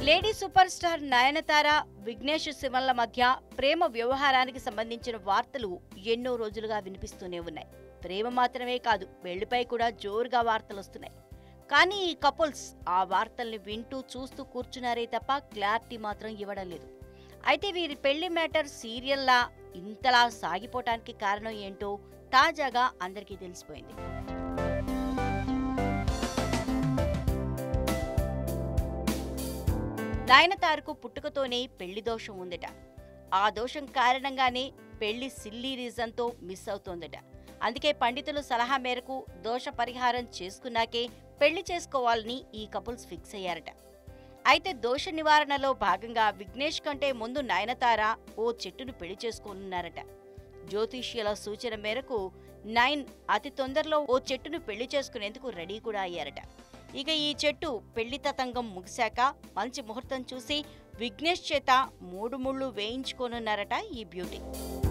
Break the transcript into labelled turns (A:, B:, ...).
A: lady super star Nayanthara Vignesh శివన్ల మధ్య ప్రేమ వ్యవహారానికి సంబంధించిన వార్తలు ఎన్నో రోజులుగా వినిపిస్తూనే ఉన్నాయి ప్రేమ మాత్రమే కాదు పెళ్లిపై కూడా జోరుగా వార్తలు వస్తున్నాయి కానీ ఈ కపుల్స్ ఆ వార్తల్ని వింటూ చూస్తూ కూర్చున్నారే తప్ప క్లారిటీ మాత్రం ఇవ్వడం లేదు అయితే వీరి పెళ్లి మ్యాటర్ సీరియల్లా ఇంతలా సాగిపోవటానికి కారణం ఏంటో తాజాగా అందరికీ తెలిసిపోయింది నయనతారకు పుట్టుకతోనే పెళ్లి దోషం ఉందట ఆ దోషం కారణంగానే పెళ్లి సిల్లీ రీజన్తో మిస్ అవుతోందట అందుకే పండితుల సలహా మేరకు దోష పరిహారం చేసుకున్నాకే పెళ్లి చేసుకోవాలని ఈ కపుల్స్ ఫిక్స్ అయ్యారట అయితే దోష నివారణలో భాగంగా విఘ్నేష్ కంటే ముందు నయనతార ఓ చెట్టును పెళ్లి చేసుకోనున్నారట జ్యోతిష్యుల సూచన మేరకు నైన్ అతి తొందరలో ఓ చెట్టును పెళ్లి చేసుకునేందుకు రెడీ కూడా అయ్యారట ఇక ఈ చెట్టు పెళ్లి తతంగం ముగిశాక మంచి ముహూర్తం చూసి విఘ్నేష్ చేత మూడు ముళ్ళు వేయించుకోనున్నారట ఈ బ్యూటీ